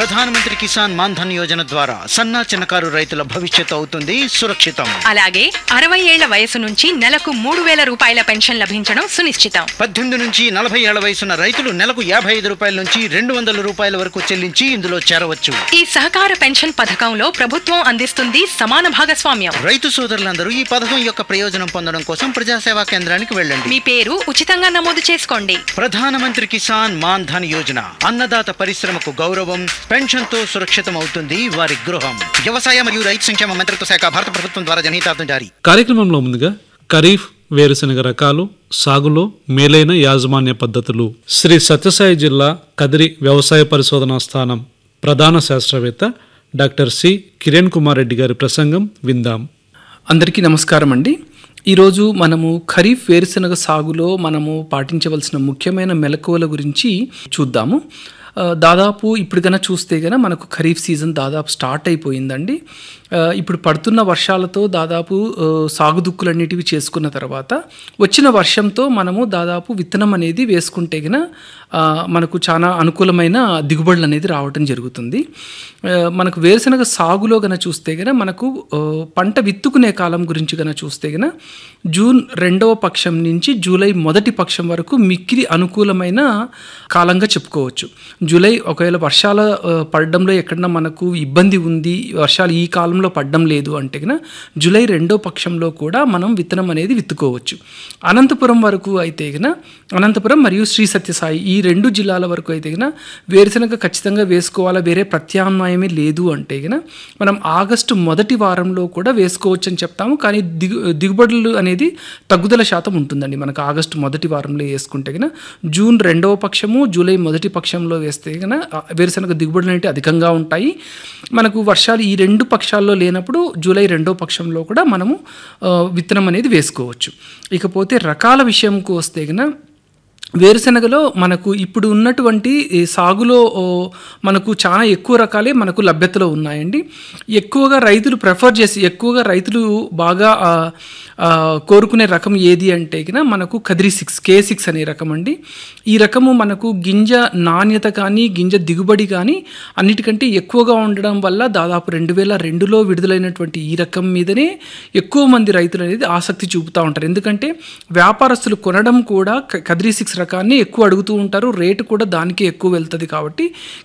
ప్రధానమంత్రి కిసాన్ మాన్ ధన్ యోజన ద్వారా సన్నా చిన్నకారు రైతుల భవిష్యత్తు అవుతుంది సురక్షితం అలాగే అరవై ఏళ్ల వయసు నుంచి నెలకు మూడు వేల రూపాయల పెన్షన్ లభించడం సునిశ్చితం పద్దెనిమిది నుంచి నలభై ఏళ్ల వయసున్న రైతులు నెలకు యాభై ఐదు రూపాయల నుంచి రెండు వందల రూపాయల వరకు చెల్లించి ఇందులో చేరవచ్చు ఈ సహకార పెన్షన్ పథకంలో ప్రభుత్వం అందిస్తుంది సమాన భాగస్వామ్యం రైతు సోదరులందరూ ఈ పథకం యొక్క ప్రయోజనం పొందడం కోసం ప్రజాసేవా కేంద్రానికి వెళ్ళండి మీ పేరు ఉచితంగా నమోదు చేసుకోండి ప్రధానమంత్రి కిసాన్ మాన్ ధన్ యోజన అన్నదాత పరిశ్రమకు గౌరవం పెన్షన్ తో సురక్షితం అవుతుంది వారి గృహం వ్యవసాయ మరియు రైతు సంక్షేమ మంత్రిత్వ శాఖ భారత ప్రభుత్వం ద్వారా జనహితార్థం జారీ కార్యక్రమంలో ముందుగా ఖరీఫ్ వేరుశనగ రకాలు సాగులో మేలైన యాజమాన్య పద్ధతులు శ్రీ సత్యసాయి జిల్లా కదిరి వ్యవసాయ పరిశోధనా స్థానం ప్రధాన శాస్త్రవేత్త డాక్టర్ సి కిరణ్ కుమార్ రెడ్డి గారి ప్రసంగం విందాం అందరికీ నమస్కారం అండి ఈరోజు మనము ఖరీఫ్ వేరుశనగ సాగులో మనము పాటించవలసిన ముఖ్యమైన మెలకువల గురించి చూద్దాము ఆ, దాదాపు ఇప్పుడు కన్నా చూస్తే కనుక మనకు ఖరీఫ్ సీజన్ దాదాపు స్టార్ట్ అయిపోయిందండి ఆ, ఇప్పుడు పడుతున్న వర్షాలతో దాదాపు ఆ, సాగు దుక్కులన్నిటివి చేసుకున్న తర్వాత వచ్చిన వర్షంతో మనము దాదాపు విత్తనం అనేది వేసుకుంటే గన ఆ, మనకు చాలా అనుకూలమైన దిగుబడులు అనేది రావటం జరుగుతుంది ఆ, మనకు వేరుశనగ సాగులో గన చూస్తే గన మనకు ఆ, పంట విత్తుకునే కాలం గురించి గన చూస్తే గన జూన్ రెండవ పక్షం నుంచి జూలై మొదటి పక్షం వరకు మిక్కిలి అనుకూలమైన కాలంగా చెప్పుకోవచ్చు జూలై ఒకవేళ వర్షాల ఆ, పడడంలో ఎక్కడన్నా మనకు ఇబ్బంది ఉంది వర్షాలు ఈ కాలంలో పడడం లేదు అంటే గన జూలై రెండో పక్షంలో కూడా మనం విత్తనం అనేది విత్తుకోవచ్చు అనంతపురం వరకు అయితే గన అనంతపురం మరియు శ్రీ సత్యసాయి ఈ రెండు జిల్లాల వరకు అయితే గన వేరుశనగ ఖచ్చితంగా వేసుకోవాలా వేరే ప్రత్యామ్నాయమే లేదు అంటే గన మనం ఆగస్టు మొదటి వారంలో కూడా వేసుకోవచ్చు అని చెప్తాము కానీ దిగు దిగుబడులు అనేది తగ్గుదల శాతం ఉంటుందండి మనకు ఆగస్టు మొదటి వారంలో వేసుకుంటే గన జూన్ రెండవ పక్షము జూలై మొదటి పక్షంలో వేస్తే గన ఆ, వేరుశనగ దిగుబడులు అనేవి అధికంగా ఉంటాయి మనకు వర్షాలు ఈ రెండు పక్షాల్లో లేనప్పుడు జూలై రెండో పక్షంలో కూడా మనము ఆ, విత్తనం అనేది వేసుకోవచ్చు ఇకపోతే రకాల విషయంకు వస్తే గన వేరుశనగలో మనకు ఇప్పుడు ఉన్నటువంటి ఈ సాగులో ఓ, మనకు చాలా ఎక్కువ రకాలే మనకు లభ్యతలో ఉన్నాయండి ఎక్కువగా రైతులు ప్రిఫర్ చేసి ఎక్కువగా రైతులు బాగా ఆ, ఆ, కోరుకునే రకం ఏది అంటే కిన మనకు కదిరి సిక్స్ కే సిక్స్ అనే రకం అండి ఈ రకము మనకు గింజ నాణ్యత కానీ గింజ దిగుబడి కానీ అన్నిటికంటే ఎక్కువగా ఉండడం వల్ల దాదాపు రెండు వేల రెండులో విడుదలైనటువంటి ఈ రకం మీదనే ఎక్కువ మంది రైతులు అనేది ఆసక్తి చూపుతూ ఉంటారు ఎందుకంటే వ్యాపారస్తులు కొనడం కూడా క- కదిరి సిక్స్ రకాన్ని ఎక్కువ అడుగుతూ ఉంటారు రేటు కూడా దానికే ఎక్కువ వెళ్తుంది కాబట్టి